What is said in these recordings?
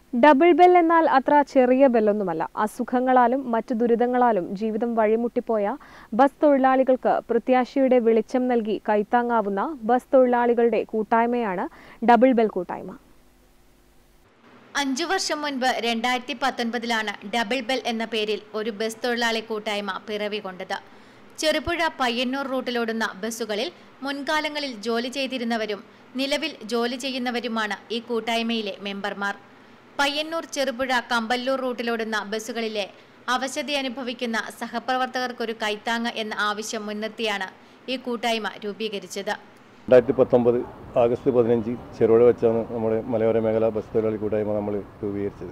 double bell എന്നാൽ അത്ര ചെറിയ ബെല്ലൊന്നുമല്ല അസുഖങ്ങളാലും മറ്റു ദുരിതങ്ങളാലും ജീവിതം വഴിമുട്ടിപ്പോയ ബസ് തൊഴിലാളികൾക്ക് പ്രത്യാശയുടെ വെളിച്ചം നൽകി കൈത്താങ്ങാവുന്ന ബസ് തൊഴിലാളികളുടെ കൂട്ടായ്മയാണ് ഡബിൾ ബെൽ കൂട്ടായ്മ അഞ്ചു വർഷം മുൻപ് രണ്ടായിരത്തി പത്തൊൻപതിലാണ് ഡബിൾ ബെൽ എന്ന പേരിൽ ഒരു ബസ് തൊഴിലാളി കൂട്ടായ്മ പിറവി കൊണ്ടത് ചെറുപുഴ പയ്യന്നൂർ റൂട്ടിലോടുന്ന ബസ്സുകളിൽ മുൻകാലങ്ങളിൽ ജോലി ചെയ്തിരുന്നവരും നിലവിൽ ജോലി ചെയ്യുന്നവരുമാണ് ഈ കൂട്ടായ്മയിലെ മെമ്പർമാർ പയ്യന്നൂർ ചെറുപുഴ കമ്പല്ലൂർ റൂട്ടിലോടുന്ന ബസ്സുകളിലെ അവശത അനുഭവിക്കുന്ന സഹപ്രവർത്തകർക്കൊരു കൈത്താങ്ങ് എന്ന ആവശ്യം മുൻനിർത്തിയാണ് ഈ കൂട്ടായ്മ രൂപീകരിച്ചത് രണ്ടായിരത്തി പത്തൊമ്പത് ആഗസ്റ്റ് പതിനഞ്ച് ചെറുപുഴ വെച്ചാണ് നമ്മുടെ മലയോര മേഖല ബസ് തൊഴിലാളി കൂട്ടായ്മ നമ്മൾ രൂപീകരിച്ചത്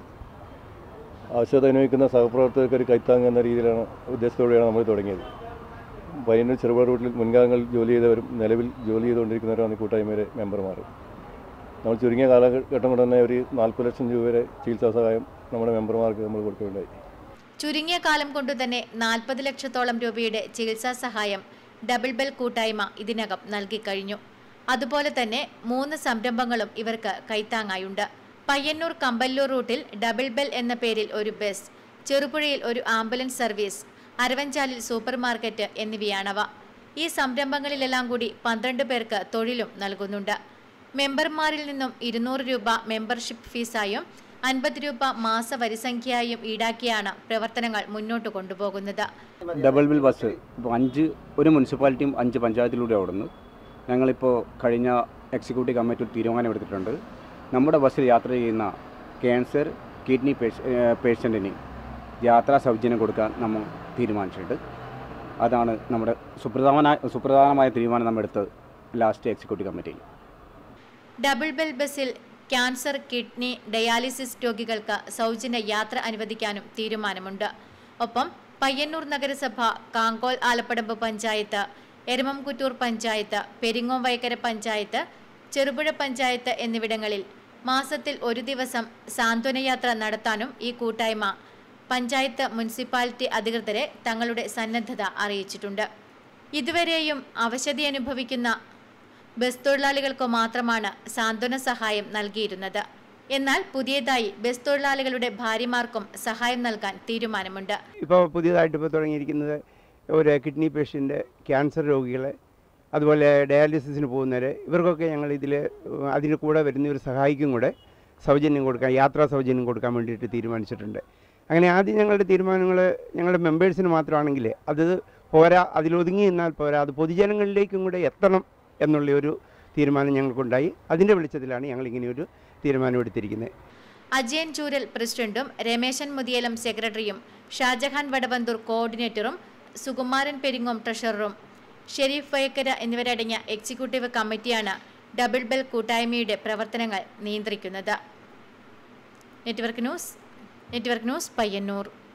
ആവശ്യത അനുഭവിക്കുന്ന സഹപ്രവർത്തകർക്ക് ഒരു കൈത്താങ് എന്ന രീതിയിലാണ് ഉദ്ദേശത്തോടെയാണ് നമ്മൾ തുടങ്ങിയത് പയ്യന്നൂർ ചെറുപുഴ റൂട്ടിൽ മുൻകാലങ്ങളിൽ ജോലി ചെയ്തവരും നിലവിൽ ജോലി ചെയ്തുകൊണ്ടിരിക്കുന്നവരാണ് ഈ കൂട്ടായ്മയിലെ മെമ്പർമാർ നമ്മൾ ചുരുങ്ങിയ കാലഘട്ടം കൊണ്ട് തന്നെ ഒരു നാൽപ്പത് ലക്ഷം രൂപ വരെ ചികിത്സാ സഹായം നമ്മുടെ മെമ്പർമാർക്ക് നമ്മൾ കൊടുക്കുകയുണ്ടായി ചുരുങ്ങിയ കാലം കൊണ്ടു തന്നെ നാൽപ്പത് ലക്ഷത്തോളം രൂപയുടെ ചികിത്സാ സഹായം ഡബിൾ ബെൽ കൂട്ടായ്മ ഇതിനകം നൽകിക്കഴിഞ്ഞു അതുപോലെ തന്നെ മൂന്ന് സംരംഭങ്ങളും ഇവർക്ക് കൈത്താങ്ങായുണ്ട് പയ്യന്നൂർ കമ്പല്ലൂർ റൂട്ടിൽ ഡബിൾ ബെൽ എന്ന പേരിൽ ഒരു ബസ് ചെറുപുഴയിൽ ഒരു ആംബുലൻസ് സർവീസ് അരവഞ്ചാലിൽ സൂപ്പർ മാർക്കറ്റ് എന്നിവയാണവ ഈ സംരംഭങ്ങളിലെല്ലാം കൂടി പന്ത്രണ്ട് പേർക്ക് തൊഴിലും നൽകുന്നുണ്ട് മെമ്പർമാരിൽ നിന്നും ഇരുന്നൂറ് രൂപ മെമ്പർഷിപ്പ് ഫീസായും അൻപത് രൂപ മാസ വരിസംഖ്യയായും ഈടാക്കിയാണ് പ്രവർത്തനങ്ങൾ മുന്നോട്ട് കൊണ്ടുപോകുന്നത് ഡബിൾ ബിൽ ബസ് ഇപ്പോൾ അഞ്ച് ഒരു മുനിസിപ്പാലിറ്റിയും അഞ്ച് പഞ്ചായത്തിലൂടെ ഓടുന്നു ഞങ്ങളിപ്പോൾ കഴിഞ്ഞ എക്സിക്യൂട്ടീവ് കമ്മിറ്റി ഒരു തീരുമാനം എടുത്തിട്ടുണ്ട് നമ്മുടെ ബസ്സിൽ യാത്ര ചെയ്യുന്ന ക്യാൻസർ കിഡ്നി പേഷ്യൻറ്റിന് യാത്രാ സൗജന്യം കൊടുക്കാൻ നമ്മൾ തീരുമാനിച്ചിട്ടുണ്ട് അതാണ് നമ്മുടെ സുപ്രധാന സുപ്രധാനമായ തീരുമാനം നമ്മൾ എടുത്തത് ലാസ്റ്റ് എക്സിക്യൂട്ടീവ് കമ്മിറ്റിയിൽ ഡബിൾ ബെൽ ബസ്സിൽ ക്യാൻസർ കിഡ്നി ഡയാലിസിസ് രോഗികൾക്ക് സൗജന്യ യാത്ര അനുവദിക്കാനും തീരുമാനമുണ്ട് ഒപ്പം പയ്യന്നൂർ നഗരസഭ കാങ്കോൽ ആലപ്പടമ്പ് പഞ്ചായത്ത് എരമംകുറ്റൂർ പഞ്ചായത്ത് പെരിങ്ങോം വൈക്കര പഞ്ചായത്ത് ചെറുപുഴ പഞ്ചായത്ത് എന്നിവിടങ്ങളിൽ മാസത്തിൽ ഒരു ദിവസം സാന്ത്വനയാത്ര നടത്താനും ഈ കൂട്ടായ്മ പഞ്ചായത്ത് മുനിസിപ്പാലിറ്റി അധികൃതരെ തങ്ങളുടെ സന്നദ്ധത അറിയിച്ചിട്ടുണ്ട് ഇതുവരെയും അവശത അനുഭവിക്കുന്ന ബസ് തൊഴിലാളികൾക്ക് മാത്രമാണ് സാന്ത്വന സഹായം നൽകിയിരുന്നത് എന്നാൽ പുതിയതായി ബസ് തൊഴിലാളികളുടെ ഭാര്യമാർക്കും സഹായം നൽകാൻ തീരുമാനമുണ്ട് ഇപ്പോൾ പുതിയതായിട്ട് ഇപ്പോൾ തുടങ്ങിയിരിക്കുന്നത് ഒരു കിഡ്നി പേഷ്യൻ്റ് ക്യാൻസർ രോഗികളെ അതുപോലെ ഡയാലിസിസിന് പോകുന്നവരെ ഇവർക്കൊക്കെ ഞങ്ങൾ ഇതിൽ അതിന് കൂടെ വരുന്നവർ സഹായിക്കും കൂടെ സൗജന്യം കൊടുക്കാൻ യാത്രാ സൗജന്യം കൊടുക്കാൻ വേണ്ടിയിട്ട് തീരുമാനിച്ചിട്ടുണ്ട് അങ്ങനെ ആദ്യം ഞങ്ങളുടെ തീരുമാനങ്ങൾ ഞങ്ങളുടെ മെമ്പേഴ്സിന് മാത്രമാണെങ്കിൽ അത് പോരാ അതിലൊതുങ്ങി നിന്നാൽ പോരാ അത് പൊതുജനങ്ങളിലേക്കും കൂടെ എത്തണം എന്നുള്ള ഒരു തീരുമാനം ഞങ്ങൾക്കുണ്ടായി അതിൻ്റെ വെളിച്ചത്തിലാണ് ഞങ്ങൾ ഇങ്ങനെ ഒരു തീരുമാനം എടുത്തിരിക്കുന്നത് അജയൻ ചൂരൽ പ്രസിഡന്റും രമേശൻ മുതിയലം സെക്രട്ടറിയും ഷാജഹാൻ വടവന്തൂർ കോർഡിനേറ്ററും സുകുമാരൻ പെരിങ്ങോം ട്രഷററും ഷെരീഫ് വയക്കര എന്നിവരടങ്ങിയ എക്സിക്യൂട്ടീവ് കമ്മിറ്റിയാണ് ഡബിൾ ബെൽ കൂട്ടായ്മയുടെ പ്രവർത്തനങ്ങൾ നിയന്ത്രിക്കുന്നത് network news network news Payyanur